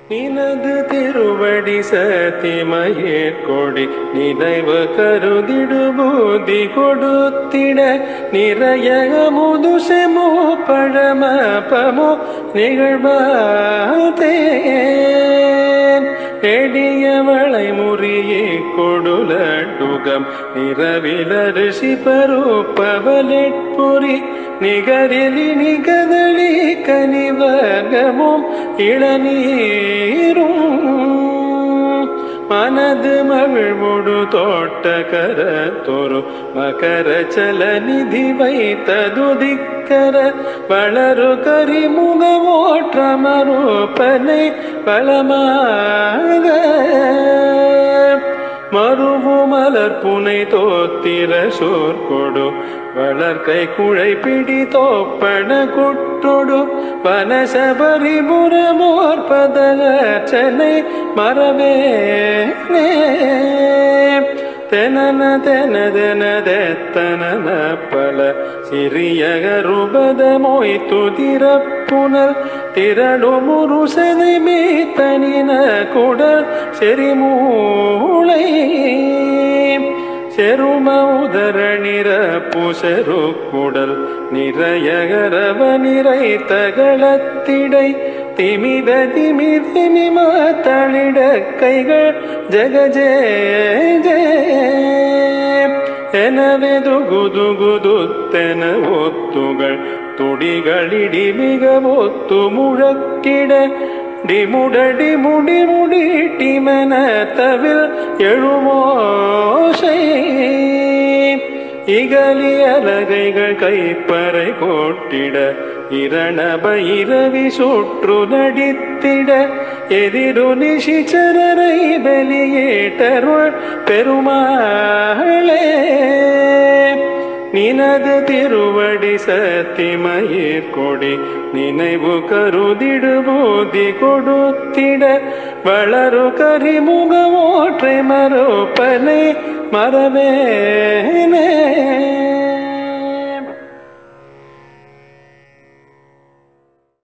நினது திருவடி சத்திமயிர் கொடி நினைவு கருதிடுபூதி கொடுத்திட நிறைய முது செமோ பழம பமோ நிகழ்வாதேன் எடியவளை முறியே கொடுலட்டுகம் நிறவிலரிசி பருப்பவலெட்புரி நிகரிலி நிகதளி கனிவகமும் இளநீரும் மனது மகிழ்முடு தோட்டகர தொரு மகர ಚಲ ನಿಧಿ ವೈತದುದಿಕ್ಕರ ಬಳರು ಕರಿಮುಗ ಓಟ್ರಮರೂಪನೆ பலமாக மறுவு மலர் புனை தோத்திர சோர்கொடு வளர்கை குழை பிடி தோப்பன குட்டொடு வனசபரி புறமோர் பதகச்சனை மரவேனே ತೆನನ ತೆನದೆನದೆತ್ತನನ ಪಲ ಸಿರಿಯಗರುಬದ ಮೊಯ್ತು ತಿರಪ್ಪುನಲ್ ತಿರಡು ಮುರುಸದೆ ಮೇತನಿನ ಕುಡಲ್ ಸೆರಿಮೂಳೈ செரும உதர நிரப்பு செரு குடல் நிறையகரவ நிறை தகளத்திடை திமித திமிர் திமிம தளிட கைகள் ஜெகஜே எனவெதுகுதுகுதுத்தென ஒத்துகள் துடிகளிடி மிக ஒத்து முழக்கிட டிமுடடி முடி முடிட்டிமென தவில் எழுமோசை இகலி அலகைகள் கைப்பறை கோட்டிட இரணப இரவி சுற்று நடித்திட எதிரு நிஷிச்சரரை வெளியேட்டருள் பெருமாளே நினது திருவடி சத்திமயிர் கொடி நினைவு கருதிடு போதி கொடுத்திட வளரு கரிமுக ஓற்றை மறுப்பனை மறவேனே